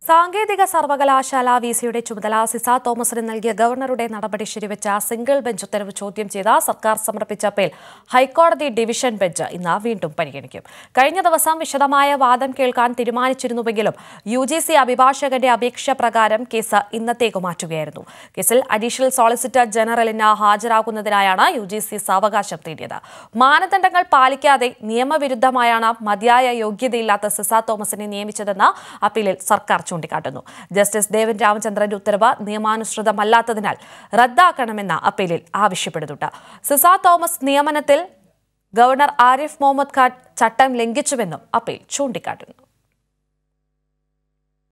സാങ്കേതിക സർവകലാശാല വി സിയുടെ ചുമതല സിസ തോമസിന് നൽകിയ ഗവർണറുടെ നടപടി ശരിവെച്ച സിംഗിൾ ബെഞ്ച് ഉത്തരവ് ചോദ്യം ചെയ്ത സർക്കാർ സമർപ്പിച്ച അപ്പീൽ ഹൈക്കോടതി ഡിവിഷൻ ബെഞ്ച് ഇന്ന് വീണ്ടും പരിഗണിക്കും കഴിഞ്ഞ ദിവസം വിശദമായ വാദം കേൾക്കാൻ തീരുമാനിച്ചിരുന്നുവെങ്കിലും യു ജി സി അഭിഭാഷകന്റെ അപേക്ഷ പ്രകാരം കേസ് ഇന്നത്തേക്ക് മാറ്റുകയായിരുന്നു കേസിൽ അഡീഷണൽ സോളിസിറ്റർ ജനറലിന് ഹാജരാകുന്നതിനായാണ് യു ജി സി സാവകാശം തേടിയത് മാനദണ്ഡങ്ങൾ പാലിക്കാതെ നിയമവിരുദ്ധമായാണ് മതിയായ യോഗ്യതയില്ലാത്ത സിസ തോമസിനെ നിയമിച്ചതെന്ന് അപ്പീലിൽ സർക്കാർ ചൂണ്ടിക്കാട്ടുന്നു ജസ്റ്റിസ് ദേവൻ രാമചന്ദ്രന്റെ ഉത്തരവ് നിയമാനുസൃതമല്ലാത്തതിനാൽ റദ്ദാക്കണമെന്ന് അപ്പീലിൽ ആവശ്യപ്പെടുന്നുണ്ട് സിസ തോമസ് നിയമനത്തിൽ ഗവർണർ ആരിഫ് മുഹമ്മദ് ഖാൻ ചട്ടം ലംഘിച്ചുവെന്നും അപ്പീൽ ചൂണ്ടിക്കാട്ടുന്നു